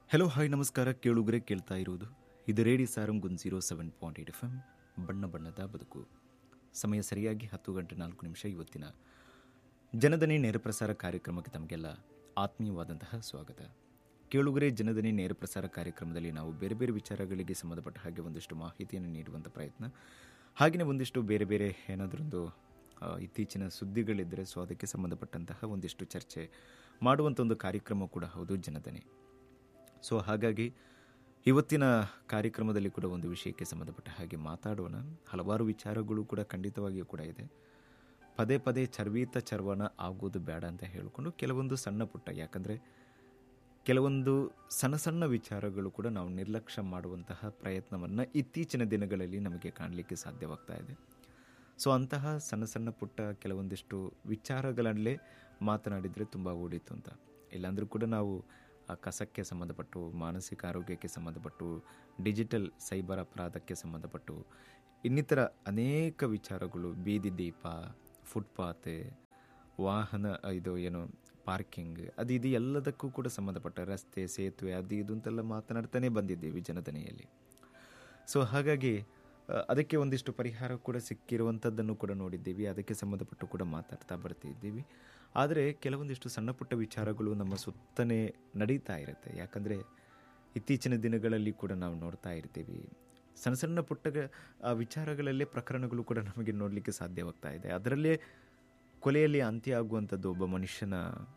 hello hi ನಮಸ್ಕಾರ ಕೇಳುಗರೆ ಕೇಳ್ತಾ ಇರುವುದು ಇದು radio Sarang one zero seven point eight F M ಬಣ್ಣ ಬಣ್ಣದ ಬದುಕು ಸಮಯ ಸರಿಯಾಗಿ ಹತ್ತು ಗಂಟೆ ನಾಲ್ಕು ನಿಮಿಷ ಇವತ್ತಿನ ಜನದನಿ ನೇರ ಪ್ರಸಾರ ಕಾರ್ಯಕ್ರಮಕ್ಕೆ ತಮಗೆಲ್ಲ ಆತ್ಮೀಯವಾದಂತಹ ಸ್ವಾಗತ ಕೇಳುಗರೆ ಜನದನಿ ನೇರ ಪ್ರಸಾರ ಕಾರ್ಯಕ್ರಮದಲ್ಲಿ ನಾವು ಬೇರೆ ಬೇರೆ ವಿಚಾರಗಳಿಗೆ ಸಂಬಂಧಪಟ್ಟ ಹಾಗೆ ಒಂದಿಷ್ಟು ಮಾಹಿತಿಯನ್ನು ನೀಡುವಂಥ ಪ್ರಯತ್ನ ಹಾಗೆಯೇ ಒಂದಿಷ್ಟು ಬೇರೆ ಬೇರೆ ಏನಾದರೊಂದು ಆ, ಇತ್ತೀಚಿನ ಸುದ್ದಿಗಳಿದ್ದರೆ ಸೊ ಅದಕ್ಕೆ ಸಂಬಂಧಪಟ್ಟಂತಹ ಒಂದಿಷ್ಟು ಚರ್ಚೆ ಮಾಡುವಂಥ ಒಂದು ಕಾರ್ಯಕ್ರಮ ಕೂಡ ಹೌದು ಜನದನಿ ಸೊ ಹಾಗಾಗಿ ಇವತ್ತಿನ ಕಾರ್ಯಕ್ರಮದಲ್ಲಿ ಕೂಡ ಒಂದು ವಿಷಯಕ್ಕೆ ಸಂಬಂಧಪಟ್ಟ ಹಾಗೆ ಮಾತಾಡೋಣ ಹಲವಾರು ವಿಚಾರಗಳು ಕೂಡ ಖಂಡಿತವಾಗಿಯೂ ಕೂಡ ಇದೆ ಪದೇ ಪದೇ ಚರ್ವೀತ ಚರ್ವಣ ಆಗೋದು ಬೇಡ ಅಂತ ಹೇಳಿಕೊಂಡು ಕೆಲವೊಂದು ಸಣ್ಣ ಪುಟ್ಟ ಯಾಕಂದರೆ ಕೆಲವೊಂದು ಸಣ್ಣ ಸಣ್ಣ ವಿಚಾರಗಳು ಕೂಡ ನಾವು ನಿರ್ಲಕ್ಷ್ಯ ಮಾಡುವಂತಹ ಪ್ರಯತ್ನವನ್ನು ಇತ್ತೀಚಿನ ದಿನಗಳಲ್ಲಿ ನಮಗೆ ಕಾಣಲಿಕ್ಕೆ ಸಾಧ್ಯವಾಗ್ತಾ ಇದೆ ಸೊ ಅಂತಹ ಸಣ್ಣ ಸಣ್ಣ ಪುಟ್ಟ ಕೆಲವೊಂದಿಷ್ಟು ವಿಚಾರಗಳಲ್ಲೇ ಮಾತನಾಡಿದರೆ ತುಂಬ ಓಡಿತು ಅಂತ ಇಲ್ಲಾಂದರೂ ಕೂಡ ನಾವು ಆ ಕಸಕ್ಕೆ ಸಂಬಂಧಪಟ್ಟು ಮಾನಸಿಕ ಆರೋಗ್ಯಕ್ಕೆ ಸಂಬಂಧಪಟ್ಟು ಡಿಜಿಟಲ್ ಸೈಬರ್ ಅಪರಾಧಕ್ಕೆ ಸಂಬಂಧಪಟ್ಟು ಇನ್ನಿತರ ಅನೇಕ ವಿಚಾರಗಳು ಬೀದಿ ದೀಪ ಫುಟ್ಪಾತ್ ವಾಹನ ಇದು ಏನು ಪಾರ್ಕಿಂಗ್ ಅದು ಇದು ಎಲ್ಲದಕ್ಕೂ ಕೂಡ ಸಂಬಂಧಪಟ್ಟ ರಸ್ತೆ ಸೇತುವೆ ಅದು ಇದು ಅಂತೆಲ್ಲ ಮಾತನಾಡ್ತಾನೆ ಬಂದಿದ್ದೀವಿ ಜನದನೆಯಲ್ಲಿ ಸೊ ಹಾಗಾಗಿ ಆ, ಅದಕ್ಕೆ ಒಂದಿಷ್ಟು ಪರಿಹಾರ ಕೂಡ ಸಿಕ್ಕಿರುವಂಥದ್ದನ್ನು ಕೂಡ ನೋಡಿದ್ದೀವಿ ಅದಕ್ಕೆ ಸಂಬಂಧಪಟ್ಟು ಕೂಡ ಮಾತಾಡ್ತಾ ಬರ್ತಿದ್ದೀವಿ ಆದರೆ ಕೆಲವೊಂದಿಷ್ಟು ಸಣ್ಣ ಪುಟ್ಟ ವಿಚಾರಗಳು ನಮ್ಮ ಸುತ್ತನೇ ನಡೀತಾ ಇರುತ್ತೆ ಯಾಕಂದರೆ ಇತ್ತೀಚಿನ ದಿನಗಳಲ್ಲಿ ಕೂಡ ನಾವು ನೋಡ್ತಾ ಇರ್ತೀವಿ ಸಣ್ಣ ಸಣ್ಣ ಪುಟ್ಟ ಆ ವಿಚಾರಗಳಲ್ಲೇ ಪ್ರಕರಣಗಳು ಕೂಡ ನಮಗೆ ನೋಡಲಿಕ್ಕೆ ಸಾಧ್ಯವಾಗ್ತಾ ಇದೆ ಅದರಲ್ಲೇ ಕೊಲೆಯಲ್ಲಿ ಅಂತ್ಯ ಆಗುವಂಥದ್ದು ಒಬ್ಬ ಮನುಷ್ಯನ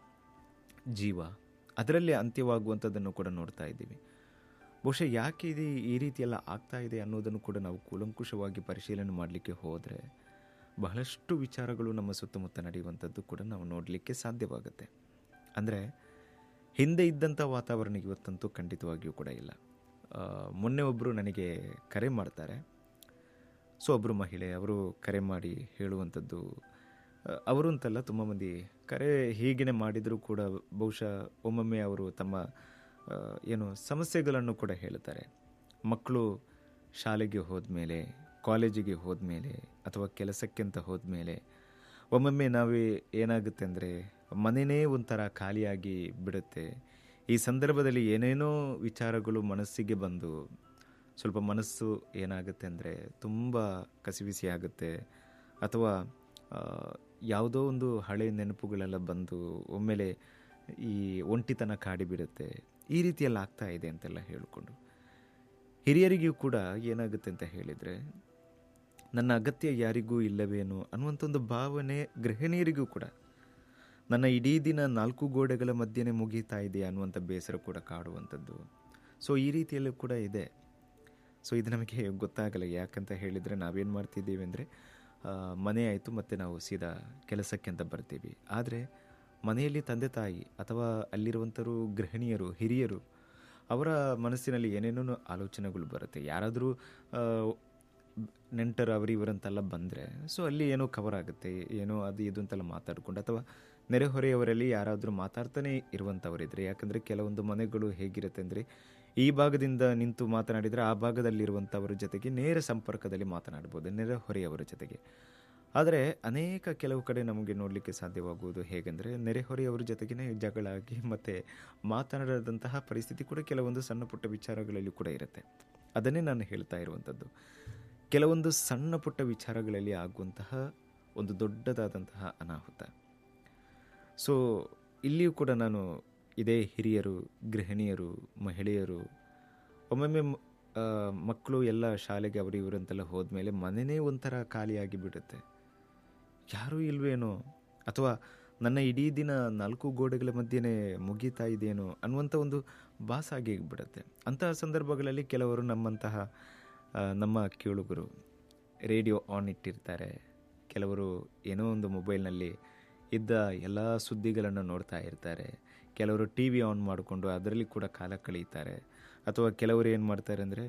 ಜೀವ ಅದರಲ್ಲೇ ಅಂತ್ಯವಾಗುವಂಥದ್ದನ್ನು ಕೂಡ ನೋಡ್ತಾ ಇದ್ದೀವಿ ಬಹುಶಃ ಯಾಕೆ ಇದು ಈ ರೀತಿ ಎಲ್ಲ ಆಗ್ತಾ ಇದೆ ಅನ್ನೋದನ್ನು ಕೂಡ ನಾವು ಕೂಲಂಕುಷವಾಗಿ ಪರಿಶೀಲನೆ ಮಾಡಲಿಕ್ಕೆ ಹೋದರೆ ಬಹಳಷ್ಟು ವಿಚಾರಗಳು ನಮ್ಮ ಸುತ್ತಮುತ್ತ ನಡೆಯುವಂಥದ್ದು ಕೂಡ ನಾವು ನೋಡಲಿಕ್ಕೆ ಸಾಧ್ಯವಾಗುತ್ತೆ ಅಂದರೆ ಹಿಂದೆ ಇದ್ದಂಥ ವಾತಾವರಣ ಇವತ್ತಂತೂ ಖಂಡಿತವಾಗಿಯೂ ಕೂಡ ಇಲ್ಲ ಆ, ಮೊನ್ನೆ ಒಬ್ಬರು ನನಗೆ ಕರೆ ಮಾಡ್ತಾರೆ ಸೊ ಒಬ್ಬರು ಮಹಿಳೆ ಅವರು ಕರೆ ಮಾಡಿ ಹೇಳುವಂಥದ್ದು ಆ, ಅವರು ಅಂತಲ್ಲ ತುಂಬ ಮಂದಿ ಕರೆ ಹೀಗೇ ಮಾಡಿದರೂ ಕೂಡ ಬಹುಶಃ ಒಮ್ಮೊಮ್ಮೆ ಅವರು ತಮ್ಮ ಆ, ಏನು ಸಮಸ್ಯೆಗಳನ್ನು ಕೂಡ ಹೇಳ್ತಾರೆ ಮಕ್ಕಳು ಶಾಲೆಗೆ ಹೋದ್ಮೇಲೆ ಕಾಲೇಜಿಗೆ ಹೋದ್ಮೇಲೆ ಅಥವಾ ಕೆಲಸಕ್ಕೆ ಅಂತ ಹೋದ್ಮೇಲೆ ಒಮ್ಮೊಮ್ಮೆ ನಾವೇ ಏನಾಗುತ್ತೆ ಅಂದರೆ ಮನೆಯೇ ಒಂಥರ ಖಾಲಿಯಾಗಿ ಬಿಡುತ್ತೆ ಈ ಸಂದರ್ಭದಲ್ಲಿ ಏನೇನೋ ವಿಚಾರಗಳು ಮನಸ್ಸಿಗೆ ಬಂದು ಸ್ವಲ್ಪ ಮನಸ್ಸು ಏನಾಗುತ್ತೆ ಅಂದರೆ ತುಂಬ ಕಸಿವಿಸಿ ಆಗುತ್ತೆ ಅಥವಾ ಆ, ಯಾವುದೋ ಒಂದು ಹಳೆ ನೆನಪುಗಳೆಲ್ಲ ಬಂದು ಒಮ್ಮೆಲೆ ಈ ಒಂಟಿತನ ಕಾಡಿಬಿಡುತ್ತೆ ಈ ರೀತಿಯೆಲ್ಲ ಆಗ್ತಾ ಇದೆ ಅಂತೆಲ್ಲ ಹೇಳಿಕೊಂಡು ಹಿರಿಯರಿಗೂ ಕೂಡ ಏನಾಗುತ್ತೆ ಅಂತ ಹೇಳಿದರೆ ನನ್ನ ಅಗತ್ಯ ಯಾರಿಗೂ ಇಲ್ಲವೇನೋ ಅನ್ನುವಂಥ ಒಂದು ಭಾವನೆ ಗೃಹಿಣಿಯರಿಗೂ ಕೂಡ ನನ್ನ ಇಡೀ ದಿನ ನಾಲ್ಕು ಗೋಡೆಗಳ ಮಧ್ಯೆನೇ ಮುಗೀತಾ ಇದೆ ಅನ್ನುವಂಥ ಬೇಸರ ಕೂಡ ಕಾಡುವಂಥದ್ದು ಸೊ ಈ ರೀತಿಯಲ್ಲೂ ಕೂಡ ಇದೆ ಸೊ ಇದು ನಮಗೆ ಗೊತ್ತಾಗಲ್ಲ ಯಾಕಂತ ಹೇಳಿದರೆ ನಾವೇನು ಮಾಡ್ತಿದ್ದೀವಿ ಅಂದರೆ ಮನೆ ಆಯಿತು ಮತ್ತು ನಾವು ಸೀದಾ ಕೆಲಸಕ್ಕೆ ಅಂತ ಬರ್ತೀವಿ ಆದರೆ ಮನೆಯಲ್ಲಿ ತಂದೆ ತಾಯಿ ಅಥವಾ ಅಲ್ಲಿರುವಂಥರು ಗೃಹಿಣಿಯರು ಹಿರಿಯರು ಅವರ ಮನಸ್ಸಿನಲ್ಲಿ ಏನೇನೋ ಆಲೋಚನೆಗಳು ಬರುತ್ತೆ ಯಾರಾದರೂ ಆ, ನೆಂಟರು ಅವರು ಇವರಂತೆಲ್ಲ ಬಂದರೆ ಸೊ ಅಲ್ಲಿ ಏನೋ ಕವರ್ ಆಗುತ್ತೆ ಏನೋ ಅದು ಇದು ಅಂತೆಲ್ಲ ಮಾತಾಡ್ಕೊಂಡು ಅಥವಾ ನೆರೆಹೊರೆಯವರಲ್ಲಿ ಯಾರಾದರೂ ಮಾತಾಡ್ತಾನೆ ಇರುವಂಥವರಿದ್ರೆ ಯಾಕಂದರೆ ಕೆಲವೊಂದು ಮನೆಗಳು ಹೇಗಿರುತ್ತೆ ಅಂದರೆ ಈ ಭಾಗದಿಂದ ನಿಂತು ಮಾತನಾಡಿದರೆ ಆ ಭಾಗದಲ್ಲಿರುವಂಥವರ ಜೊತೆಗೆ ನೇರ ಸಂಪರ್ಕದಲ್ಲಿ ಮಾತನಾಡ್ಬೋದು ನೆರೆಹೊರೆಯವರ ಜೊತೆಗೆ ಆದರೆ ಅನೇಕ ಕೆಲವು ಕಡೆ ನಮಗೆ ನೋಡಲಿಕ್ಕೆ ಸಾಧ್ಯವಾಗುವುದು ಹೇಗೆಂದರೆ ನೆರೆಹೊರೆಯವರ ಜೊತೆಗೇ ಜಗಳ ಆಗಿ ಮತ್ತು ಮಾತನಾಡದಂತಹ ಪರಿಸ್ಥಿತಿ ಕೂಡ ಕೆಲವೊಂದು ಸಣ್ಣ ಪುಟ್ಟ ವಿಚಾರಗಳಲ್ಲಿ ಕೂಡ ಇರುತ್ತೆ ಅದನ್ನೇ ನಾನು ಹೇಳ್ತಾ ಇರುವಂಥದ್ದು ಕೆಲವೊಂದು ಸಣ್ಣ ಪುಟ್ಟ ವಿಚಾರಗಳಲ್ಲಿ ಆಗುವಂತಹ ಒಂದು ದೊಡ್ಡದಾದಂತಹ ಅನಾಹುತ ಸೊ ಇಲ್ಲಿಯೂ ಕೂಡ ನಾನು ಇದೇ ಹಿರಿಯರು ಗೃಹಿಣಿಯರು ಮಹಿಳೆಯರು ಒಮ್ಮೊಮ್ಮೆ ಮ್- ಆ, ಮಕ್ಕಳು ಎಲ್ಲ ಶಾಲೆಗೆ ಅವರು ಇವರು ಅಂತೆಲ್ಲ ಹೋದ್ಮೇಲೆ ಮನೆಯೇ ಒಂಥರ ಖಾಲಿಯಾಗಿ ಬಿಡುತ್ತೆ ಯಾರೂ ಇಲ್ವೇನೋ ಅಥವಾ ನನ್ನ ಇಡೀ ದಿನ ನಾಲ್ಕು ಗೋಡೆಗಳ ಮಧ್ಯೆನೇ ಮುಗೀತಾ ಇದೆಯೇನೋ ಅನ್ನುವಂಥ ಒಂದು ಭಾಸ ಆಗಿ ಬಿಡುತ್ತೆ ಅಂತಹ ಸಂದರ್ಭಗಳಲ್ಲಿ ಕೆಲವರು ನಮ್ಮಂತಹ ಆ, ನಮ್ಮ ಕೇಳುಗರು ರೇಡಿಯೋ ಆನ್ ಇಟ್ಟಿರ್ತಾರೆ ಕೆಲವರು ಏನೋ ಒಂದು ಮೊಬೈಲ್ನಲ್ಲಿ ಇದ್ದ ಎಲ್ಲ ಸುದ್ದಿಗಳನ್ನು ನೋಡ್ತಾ ಇರ್ತಾರೆ ಕೆಲವರು ಟಿ ವಿ ಆನ್ ಮಾಡಿಕೊಂಡು ಅದರಲ್ಲಿ ಕೂಡ ಕಾಲ ಕಳೀತಾರೆ ಅಥವಾ ಕೆಲವರು ಏನು ಮಾಡ್ತಾರೆ ಅಂದರೆ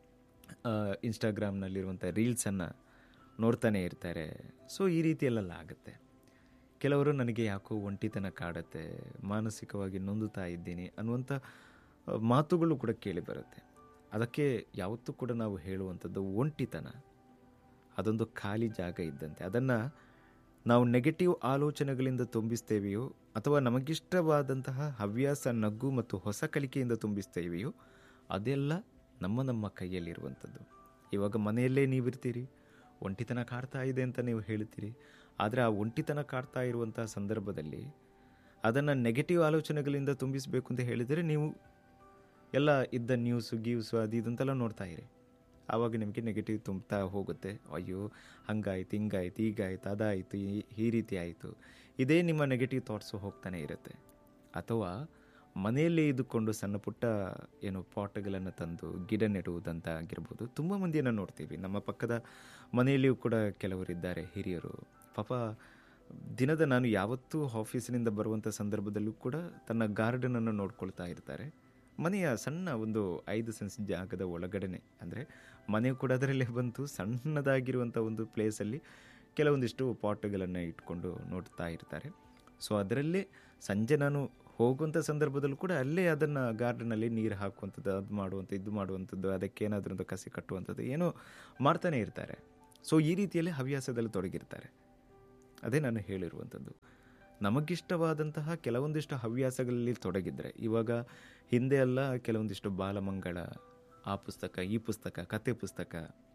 ಇನ್ಸ್ಟಾಗ್ರಾಮ್ನಲ್ಲಿರುವಂಥ ರೀಲ್ಸನ್ನು ನೋಡ್ತಾನೆ ಇರ್ತಾರೆ ಸೊ ಈ ರೀತಿಯಲ್ಲೆಲ್ಲ ಆಗುತ್ತೆ ಕೆಲವರು ನನಗೆ ಯಾಕೋ ಒಂಟಿತನ ಕಾಡುತ್ತೆ ಮಾನಸಿಕವಾಗಿ ನೊಂದುತ್ತಾ ಇದ್ದೀನಿ ಅನ್ನುವಂಥ ಆ, ಮಾತುಗಳು ಕೂಡ ಕೇಳಿ ಬರುತ್ತೆ ಅದಕ್ಕೆ ಯಾವತ್ತೂ ಕೂಡ ನಾವು ಹೇಳುವಂಥದ್ದು ಒಂಟಿತನ ಅದೊಂದು ಖಾಲಿ ಜಾಗ ಇದ್ದಂತೆ ಅದನ್ನು ನಾವು ನೆಗೆಟಿವ್ ಆಲೋಚನೆಗಳಿಂದ ತುಂಬಿಸ್ತೇವೆಯೋ ಅಥವಾ ನಮಗಿಷ್ಟವಾದಂತಹ ಹವ್ಯಾಸ ನಗ್ಗು ಮತ್ತು ಹೊಸ ಕಲಿಕೆಯಿಂದ ತುಂಬಿಸ್ತೇವೆಯೋ ಅದೆಲ್ಲ ನಮ್ಮ ನಮ್ಮ ಕೈಯಲ್ಲಿರುವಂಥದ್ದು ಇವಾಗ ಮನೆಯಲ್ಲೇ ನೀವಿರ್ತೀರಿ ಒಂಟಿತನ ಕಾಡ್ತಾ ಇದೆ ಅಂತ ನೀವು ಹೇಳ್ತೀರಿ ಆದರೆ ಆ ಒಂಟಿತನ ಕಾಡ್ತಾ ಇರುವಂತಹ ಸಂದರ್ಭದಲ್ಲಿ ಅದನ್ನು ನೆಗೆಟಿವ್ ಆಲೋಚನೆಗಳಿಂದ ತುಂಬಿಸಬೇಕು ಅಂತ ಹೇಳಿದರೆ ನೀವು ಎಲ್ಲ ಇದ್ದ ನ್ಯೂಸು ಗೀವ್ಸು ಅದು ಇದಂತೆಲ್ಲ ನೋಡ್ತಾ ಇರಿ ಆವಾಗ ನಿಮಗೆ ನೆಗೆಟಿವ್ ತುಂಬ್ತಾ ಹೋಗುತ್ತೆ ಅಯ್ಯೋ ಹಂಗಾಯ್ತು ಹಿಂಗಾಯ್ತು ಈಗಾಯ್ತು ಅದಾಯಿತು ಈ ಈ ರೀತಿ ಆಯಿತು ಇದೇ ನಿಮ್ಮ ನೆಗೆಟಿವ್ ಥಾಟ್ಸು ಹೋಗ್ತಾನೆ ಇರುತ್ತೆ ಅಥವಾ ಮನೆಯಲ್ಲಿ ಇದ್ದುಕೊಂಡು ಸಣ್ಣ ಪುಟ್ಟ ಏನು ಪಾಟ್ಗಳನ್ನು ತಂದು ಗಿಡ ನೆಡುವುದಂತ ಆಗಿರ್ಬೋದು ತುಂಬ ಮಂದಿಯನ್ನು ನೋಡ್ತೀವಿ ನಮ್ಮ ಪಕ್ಕದ ಮನೆಯಲ್ಲಿಯೂ ಕೂಡ ಕೆಲವರಿದ್ದಾರೆ ಹಿರಿಯರು ಪಾಪ ದಿನದ ನಾನು ಯಾವತ್ತೂ ಆಫೀಸಿನಿಂದ ಬರುವಂಥ ಸಂದರ್ಭದಲ್ಲೂ ಕೂಡ ತನ್ನ ಗಾರ್ಡನನ್ನು ನೋಡ್ಕೊಳ್ತಾ ಇರ್ತಾರೆ ಮನೆಯ ಸಣ್ಣ ಒಂದು ಐದು ಸೆನ್ಸ್ ಜಾಗದ ಒಳಗಡೆನೆ ಅಂದರೆ ಮನೆ ಕೂಡ ಅದರಲ್ಲೇ ಬಂತು ಸಣ್ಣದಾಗಿರುವಂಥ ಒಂದು ಪ್ಲೇಸಲ್ಲಿ ಕೆಲವೊಂದಿಷ್ಟು ಪಾಟ್ಗಳನ್ನು ಇಟ್ಕೊಂಡು ನೋಡ್ತಾ ಇರ್ತಾರೆ ಸೊ ಅದರಲ್ಲೇ ಸಂಜೆ ನಾನು ಹೋಗುವಂಥ ಸಂದರ್ಭದಲ್ಲೂ ಕೂಡ ಅಲ್ಲೇ ಅದನ್ನು ಗಾರ್ಡನಲ್ಲಿ ನೀರು ಹಾಕುವಂಥದ್ದು ಅದು ಮಾಡುವಂಥ ಇದು ಮಾಡುವಂಥದ್ದು ಅದಕ್ಕೆ ಏನಾದರೂ ಒಂದು ಕಸಿ ಕಟ್ಟುವಂಥದ್ದು ಏನೋ ಮಾಡ್ತಾನೆ ಇರ್ತಾರೆ ಸೊ ಈ ರೀತಿಯಲ್ಲಿ ಹವ್ಯಾಸದಲ್ಲಿ ತೊಡಗಿರ್ತಾರೆ ಅದೇ ನಾನು ಹೇಳಿರುವಂಥದ್ದು ನಮಗಿಷ್ಟವಾದಂತಹ ಕೆಲವೊಂದಿಷ್ಟು ಹವ್ಯಾಸಗಳಲ್ಲಿ ತೊಡಗಿದ್ರೆ ಇವಾಗ ಹಿಂದೆ ಎಲ್ಲ ಕೆಲವೊಂದಿಷ್ಟು ಬಾಲಮಂಗಳ ಆ ಪುಸ್ತಕ ಈ ಪುಸ್ತಕ ಕತೆ ಪುಸ್ತಕ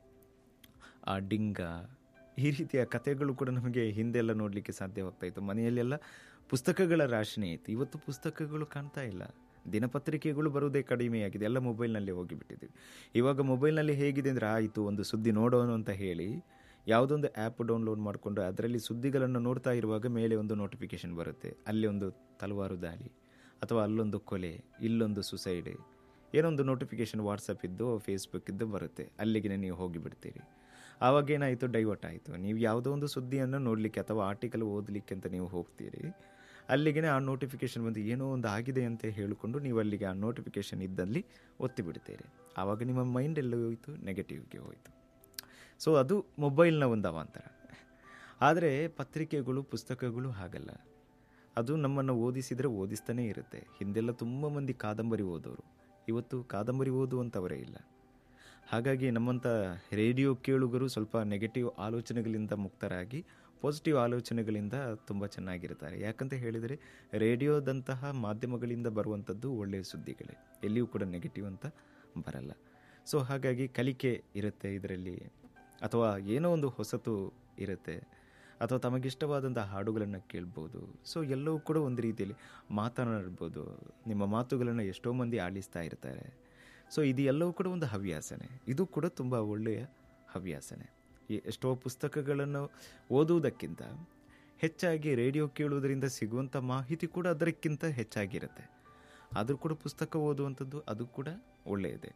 ಆ ಡಿಂಗ ಈ ರೀತಿಯ ಕಥೆಗಳು ಕೂಡ ನಮಗೆ ಹಿಂದೆಲ್ಲ ನೋಡಲಿಕ್ಕೆ ಸಾಧ್ಯವಾಗ್ತಾ ಇತ್ತು ಮನೆಯಲ್ಲೆಲ್ಲ ಪುಸ್ತಕಗಳ ರಾಶಿನೇ ಇತ್ತು ಇವತ್ತು ಪುಸ್ತಕಗಳು ಕಾಣ್ತಾ ಇಲ್ಲ ದಿನಪತ್ರಿಕೆಗಳು ಬರುವುದೇ ಕಡಿಮೆಯಾಗಿದೆ ಎಲ್ಲ ಮೊಬೈಲ್ನಲ್ಲಿ ಹೋಗಿಬಿಟ್ಟಿದ್ದೀವಿ ಇವಾಗ ಮೊಬೈಲ್ನಲ್ಲಿ ಹೇಗಿದೆ ಅಂದರೆ ಆಯಿತು ಒಂದು ಸುದ್ದಿ ನೋಡೋಣ ಅಂತ ಹೇಳಿ ಯಾವುದೊಂದು ಆ್ಯಪ್ ಡೌನ್ಲೋಡ್ ಮಾಡಿಕೊಂಡು ಅದರಲ್ಲಿ ಸುದ್ದಿಗಳನ್ನು ನೋಡ್ತಾ ಇರುವಾಗ ಮೇಲೆ ಒಂದು ನೋಟಿಫಿಕೇಶನ್ ಬರುತ್ತೆ ಅಲ್ಲಿ ಒಂದು ತಲವಾರು ದಾಳಿ ಅಥವಾ ಅಲ್ಲೊಂದು ಕೊಲೆ ಇಲ್ಲೊಂದು ಸುಸೈಡ್ ಏನೋ ಒಂದು ನೋಟಿಫಿಕೇಶನ್ ವಾಟ್ಸಪ್ ಇದ್ದು ಫೇಸ್ಬುಕ್ ಇದ್ದು ಬರುತ್ತೆ ಅಲ್ಲಿಗೆ ನೀವು ಹೋಗಿಬಿಡ್ತೀರಿ ಆವಾಗ ಏನಾಯಿತು ಡೈವರ್ಟ್ ಆಯಿತು ನೀವು ಯಾವುದೋ ಒಂದು ಸುದ್ದಿಯನ್ನು ನೋಡಲಿಕ್ಕೆ ಅಥವಾ ಆರ್ಟಿಕಲ್ ಓದಲಿಕ್ಕೆ ಅಂತ ನೀವು ಹೋಗ್ತೀರಿ ಅಲ್ಲಿಗೆ ಆ ನೋಟಿಫಿಕೇಶನ್ ಬಂದು ಏನೋ ಒಂದು ಆಗಿದೆ ಅಂತ ಹೇಳಿಕೊಂಡು ನೀವು ಅಲ್ಲಿಗೆ ಆ ನೋಟಿಫಿಕೇಶನ್ ಇದ್ದಲ್ಲಿ ಒತ್ತಿ ಬಿಡ್ತೀರಿ ಆವಾಗ ನಿಮ್ಮ ಮೈಂಡ್ ಎಲ್ಲ ಹೋಯಿತು ನೆಗೆಟಿವ್ಗೆ ಹೋಯಿತು ಸೊ ಅದು ಮೊಬೈಲ್ನ ಒಂದು ಅವಾಂತರ ಆದರೆ ಪತ್ರಿಕೆಗಳು ಪುಸ್ತಕಗಳು ಹಾಗಲ್ಲ ಅದು ನಮ್ಮನ್ನು ಓದಿಸಿದರೆ ಓದಿಸ್ತಾನೇ ಇರುತ್ತೆ ಹಿಂದೆಲ್ಲ ತುಂಬ ಮಂದಿ ಕಾದಂಬರಿ ಓದೋರು ಇವತ್ತು ಕಾದಂಬರಿ ಓದುವಂಥವರೇ ಇಲ್ಲ ಹಾಗಾಗಿ ನಮ್ಮಂಥ ರೇಡಿಯೋ ಕೇಳುಗರು ಸ್ವಲ್ಪ ನೆಗೆಟಿವ್ ಆಲೋಚನೆಗಳಿಂದ ಮುಕ್ತರಾಗಿ ಪಾಸಿಟಿವ್ ಆಲೋಚನೆಗಳಿಂದ ತುಂಬ ಚೆನ್ನಾಗಿರ್ತಾರೆ ಯಾಕಂತ ಹೇಳಿದರೆ ರೇಡಿಯೋದಂತಹ ಮಾಧ್ಯಮಗಳಿಂದ ಬರುವಂಥದ್ದು ಒಳ್ಳೆಯ ಸುದ್ದಿಗಳೇ ಎಲ್ಲಿಯೂ ಕೂಡ ನೆಗೆಟಿವ್ ಅಂತ ಬರಲ್ಲ ಸೊ ಹಾಗಾಗಿ ಕಲಿಕೆ ಇರುತ್ತೆ ಇದರಲ್ಲಿ ಅಥವಾ ಏನೋ ಒಂದು ಹೊಸತು ಇರುತ್ತೆ ಅಥವಾ ತಮಗಿಷ್ಟವಾದಂಥ ಹಾಡುಗಳನ್ನು ಕೇಳ್ಬೋದು ಸೊ ಎಲ್ಲವೂ ಕೂಡ ಒಂದು ರೀತಿಯಲ್ಲಿ ಮಾತನಾಡ್ಬೋದು ನಿಮ್ಮ ಮಾತುಗಳನ್ನು ಎಷ್ಟೋ ಮಂದಿ ಆಲಿಸ್ತಾ ಇರ್ತಾರೆ ಸೊ ಇದು ಎಲ್ಲವೂ ಕೂಡ ಒಂದು ಹವ್ಯಾಸನೆ ಇದು ಕೂಡ ತುಂಬ ಒಳ್ಳೆಯ ಹವ್ಯಾಸನೆ ಈ ಎಷ್ಟೋ ಪುಸ್ತಕಗಳನ್ನು ಓದುವುದಕ್ಕಿಂತ ಹೆಚ್ಚಾಗಿ ರೇಡಿಯೋ ಕೇಳುವುದರಿಂದ ಸಿಗುವಂಥ ಮಾಹಿತಿ ಕೂಡ ಅದಕ್ಕಿಂತ ಹೆಚ್ಚಾಗಿರುತ್ತೆ ಆದರೂ ಕೂಡ ಪುಸ್ತಕ ಓದುವಂಥದ್ದು ಅದು ಕೂಡ ಒಳ್ಳೆಯದೇ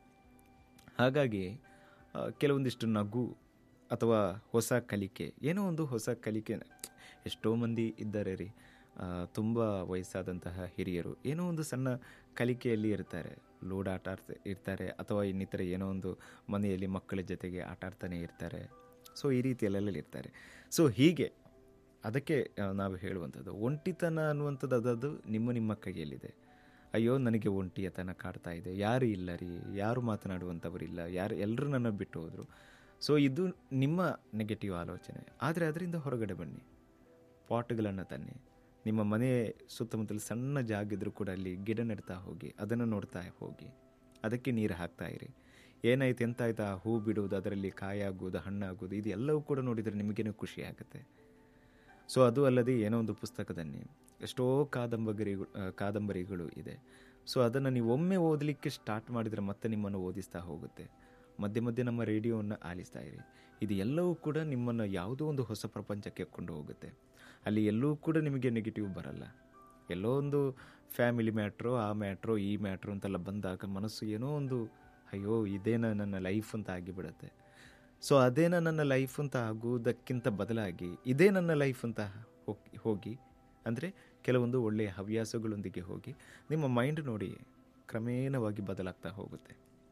ಹಾಗಾಗಿ ಆ, ಕೆಲವೊಂದಿಷ್ಟು ನಗು ಅಥವಾ ಹೊಸ ಕಲಿಕೆ ಏನೋ ಒಂದು ಹೊಸ ಕಲಿಕೆ ಎಷ್ಟೋ ಮಂದಿ ಇದ್ದಾರೆ ರೀ ತುಂಬ ವಯಸ್ಸಾದಂತಹ ಹಿರಿಯರು ಏನೋ ಒಂದು ಸಣ್ಣ ಕಲಿಕೆಯಲ್ಲಿ ಇರ್ತಾರೆ ಲೂಡ್ ಆಟ ಆಡ್ತಾ ಇರ್ತಾರೆ ಅಥವಾ ಇನ್ನಿತರ ಏನೋ ಒಂದು ಮನೆಯಲ್ಲಿ ಮಕ್ಕಳ ಜೊತೆಗೆ ಆಟ ಆಡ್ತಾನೆ ಇರ್ತಾರೆ ಸೊ ಈ ರೀತಿಯಲ್ಲೆಲ್ಲ ಇರ್ತಾರೆ ಸೊ ಹೀಗೆ ಅದಕ್ಕೆ ಆ, ನಾವು ಹೇಳುವಂಥದ್ದು ಒಂಟಿತನ ಅನ್ನುವಂಥದ್ದು ಅದದು ನಿಮ್ಮ ನಿಮ್ಮ ಕೈಯಲ್ಲಿದೆ ಅಯ್ಯೋ ನನಗೆ ಒಂಟಿಯತನ ಕಾಡ್ತಾ ಇದೆ ಯಾರು ಇಲ್ಲ ರೀ ಯಾರು ಮಾತನಾಡುವಂಥವರಿಲ್ಲ ಯಾರು ಎಲ್ಲರೂ ನನ್ನ ಬಿಟ್ಟು ಹೋದರು ಸೊ ಇದು ನಿಮ್ಮ ನೆಗೆಟಿವ್ ಆಲೋಚನೆ ಆದರೆ ಅದರಿಂದ ಹೊರಗಡೆ ಬನ್ನಿ ಪಾಟ್ಗಳನ್ನು ತನ್ನಿ ನಿಮ್ಮ ಮನೆ ಸುತ್ತಮುತ್ತಲು ಸಣ್ಣ ಜಾಗ ಇದ್ರೂ ಕೂಡ ಅಲ್ಲಿ ಗಿಡ ನೆಡ್ತಾ ಹೋಗಿ ಅದನ್ನು ನೋಡ್ತಾ ಹೋಗಿ ಅದಕ್ಕೆ ನೀರು ಹಾಕ್ತಾ ಇರಿ ಏನಾಯ್ತು ಎಂತಾಯ್ತು ಆ ಹೂ ಬಿಡುವುದು ಅದರಲ್ಲಿ ಕಾಯಾಗುವುದು ಹಣ್ಣಾಗುವುದು ಇದು ಎಲ್ಲವೂ ಕೂಡ ನೋಡಿದರೆ ನಿಮಗೇನು ಖುಷಿ ಆಗುತ್ತೆ ಸೊ ಅದು ಅಲ್ಲದೆ ಏನೋ ಒಂದು ಪುಸ್ತಕದಲ್ಲಿ ಎಷ್ಟೋ ಕಾದಂಬರಿಗಳು ಆ, ಕಾದಂಬರಿಗಳು ಇದೆ ಸೊ ಅದನ್ನು ನೀವು ಒಮ್ಮೆ ಓದಲಿಕ್ಕೆ ಸ್ಟಾರ್ಟ್ ಮಾಡಿದರೆ ಮತ್ತೆ ನಿಮ್ಮನ್ನು ಓದಿಸ್ತಾ ಹೋಗುತ್ತೆ ಮಧ್ಯೆ ಮಧ್ಯೆ ನಮ್ಮ ರೇಡಿಯೋವನ್ನು ಆಲಿಸ್ತಾ ಇರಿ ಇದು ಎಲ್ಲವೂ ಕೂಡ ನಿಮ್ಮನ್ನು ಯಾವುದೋ ಒಂದು ಹೊಸ ಪ್ರಪಂಚಕ್ಕೆ ಕೊಂಡು ಹೋಗುತ್ತೆ ಅಲ್ಲಿ ಎಲ್ಲೂ ಕೂಡ ನಿಮಗೆ ನೆಗೆಟಿವ್ ಬರಲ್ಲ ಎಲ್ಲೋ ಒಂದು ಫ್ಯಾಮಿಲಿ ಮ್ಯಾಟ್ರೋ ಆ ಮ್ಯಾಟ್ರೋ ಈ ಮ್ಯಾಟ್ರೋ ಅಂತೆಲ್ಲ ಬಂದಾಗ ಮನಸ್ಸು ಏನೋ ಒಂದು ಅಯ್ಯೋ ಇದೇನ ನನ್ನ ಲೈಫ್ ಅಂತ ಆಗಿಬಿಡುತ್ತೆ ಸೊ ಅದೇನ ನನ್ನ ಲೈಫ್ ಅಂತ ಆಗುವುದಕ್ಕಿಂತ ಬದಲಾಗಿ ಇದೇ ನನ್ನ ಲೈಫ್ ಅಂತ ಹೋಗಿ ಹೋಗಿ ಅಂದರೆ ಕೆಲವೊಂದು ಒಳ್ಳೆಯ ಹವ್ಯಾಸಗಳೊಂದಿಗೆ ಹೋಗಿ ನಿಮ್ಮ ಮೈಂಡ್ ನೋಡಿ ಕ್ರಮೇಣವಾಗಿ ಬದಲಾಗ್ತಾ ಹೋಗುತ್ತೆ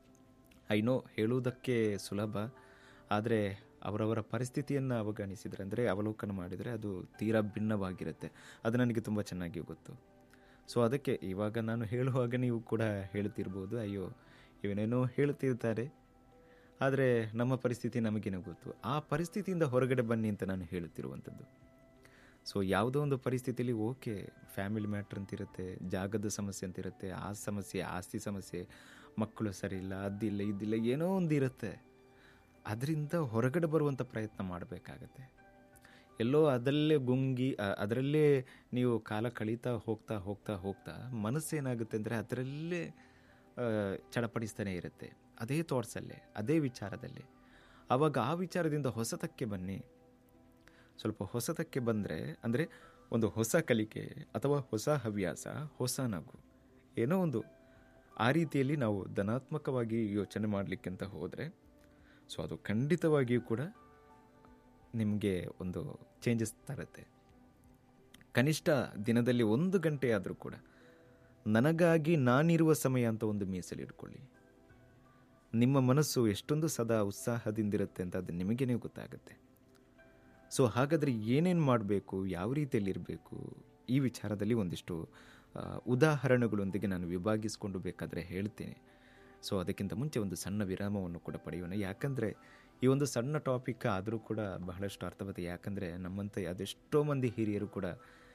ಐನೋ ಹೇಳುವುದಕ್ಕೆ ಸುಲಭ ಆದರೆ ಅವರವರ ಪರಿಸ್ಥಿತಿಯನ್ನು ಅವಗಣಿಸಿದರೆ ಅಂದರೆ ಅವಲೋಕನ ಮಾಡಿದರೆ ಅದು ತೀರಾ ಭಿನ್ನವಾಗಿರುತ್ತೆ ಅದು ನನಗೆ ತುಂಬ ಚೆನ್ನಾಗಿ ಗೊತ್ತು ಸೊ ಅದಕ್ಕೆ ಇವಾಗ ನಾನು ಹೇಳುವಾಗ ನೀವು ಕೂಡ ಹೇಳ್ತಿರ್ಬೋದು ಅಯ್ಯೋ ಇವನೇನೋ ಹೇಳ್ತಿರ್ತಾರೆ ಆದರೆ ನಮ್ಮ ಪರಿಸ್ಥಿತಿ ನಮಗೇನೋ ಗೊತ್ತು ಆ ಪರಿಸ್ಥಿತಿಯಿಂದ ಹೊರಗಡೆ ಬನ್ನಿ ಅಂತ ನಾನು ಹೇಳುತ್ತಿರುವಂಥದ್ದು ಸೊ ಯಾವುದೋ ಒಂದು ಪರಿಸ್ಥಿತಿಯಲ್ಲಿ ಓಕೆ ಫ್ಯಾಮಿಲಿ ಮ್ಯಾಟ್ರ್ ಅಂತ ಇರುತ್ತೆ ಜಾಗದ ಸಮಸ್ಯೆ ಅಂತ ಇರುತ್ತೆ ಆ ಸಮಸ್ಯೆ ಆಸ್ತಿ ಸಮಸ್ಯೆ ಮಕ್ಕಳು ಸರಿ ಇಲ್ಲ ಅದಿಲ್ಲ ಇದಿಲ್ಲ ಏನೋ ಒಂದು ಇರುತ್ತೆ ಅದರಿಂದ ಹೊರಗಡೆ ಬರುವಂಥ ಪ್ರಯತ್ನ ಮಾಡಬೇಕಾಗತ್ತೆ ಎಲ್ಲೋ ಅದರಲ್ಲೇ ಗುಂಗಿ ಅ- ಅದರಲ್ಲೇ ನೀವು ಕಾಲ ಕಳೀತಾ ಹೋಗ್ತಾ ಹೋಗ್ತಾ ಹೋಗ್ತಾ ಮನಸ್ಸೇನಾಗುತ್ತೆ ಅಂದರೆ ಅದರಲ್ಲೇ ಆ, ಚಡಪಡಿಸ್ತಾನೆ ಇರುತ್ತೆ ಅದೇ ಥಾಟ್ಸಲ್ಲೇ ಅದೇ ವಿಚಾರದಲ್ಲಿ ಆವಾಗ ಆ ವಿಚಾರದಿಂದ ಹೊಸತಕ್ಕೆ ಬನ್ನಿ ಸ್ವಲ್ಪ ಹೊಸತಕ್ಕೆ ಬಂದರೆ ಅಂದರೆ ಒಂದು ಹೊಸ ಕಲಿಕೆ ಅಥವಾ ಹೊಸ ಹವ್ಯಾಸ ಹೊಸ ನಗು ಏನೋ ಒಂದು ಆ ರೀತಿಯಲ್ಲಿ ನಾವು ಧನಾತ್ಮಕವಾಗಿ ಯೋಚನೆ ಮಾಡಲಿಕ್ಕೆ ಅಂತ ಹೋದರೆ ಸೊ ಅದು ಖಂಡಿತವಾಗಿಯೂ ಕೂಡ ನಿಮಗೆ ಒಂದು ಚೇಂಜಸ್ ತರುತ್ತೆ ಕನಿಷ್ಠ ದಿನದಲ್ಲಿ ಒಂದು ಗಂಟೆ ಆದರೂ ಕೂಡ ನನಗಾಗಿ ನಾನಿರುವ ಸಮಯ ಅಂತ ಒಂದು ಮೀಸಲಿಟ್ಕೊಳ್ಳಿ ನಿಮ್ಮ ಮನಸ್ಸು ಎಷ್ಟೊಂದು ಸದಾ ಉತ್ಸಾಹದಿಂದಿರುತ್ತೆ ಅಂತ ಅದು ನಿಮಗೇನೆ ಗೊತ್ತಾಗುತ್ತೆ ಸೊ ಹಾಗಾದರೆ ಏನೇನು ಮಾಡಬೇಕು ಯಾವ ರೀತಿಯಲ್ಲಿರಬೇಕು ಈ ವಿಚಾರದಲ್ಲಿ ಒಂದಿಷ್ಟು ಆ, ಉದಾಹರಣೆಗಳೊಂದಿಗೆ ನಾನು ವಿಭಾಗಿಸ್ಕೊಂಡು ಬೇಕಾದರೆ ಹೇಳ್ತೇನೆ ಸೊ ಅದಕ್ಕಿಂತ ಮುಂಚೆ ಒಂದು ಸಣ್ಣ ವಿರಾಮವನ್ನು ಕೂಡ ಪಡೆಯೋಣ ಯಾಕಂದರೆ ಈ ಒಂದು ಸಣ್ಣ ಟಾಪಿಕ್ ಆದರೂ ಕೂಡ ಬಹಳಷ್ಟು ಅರ್ಥವತ್ತೆ ಯಾಕಂದರೆ ನಮ್ಮಂತೆ ಅದೆಷ್ಟೋ ಮಂದಿ ಹಿರಿಯರು ಕೂಡ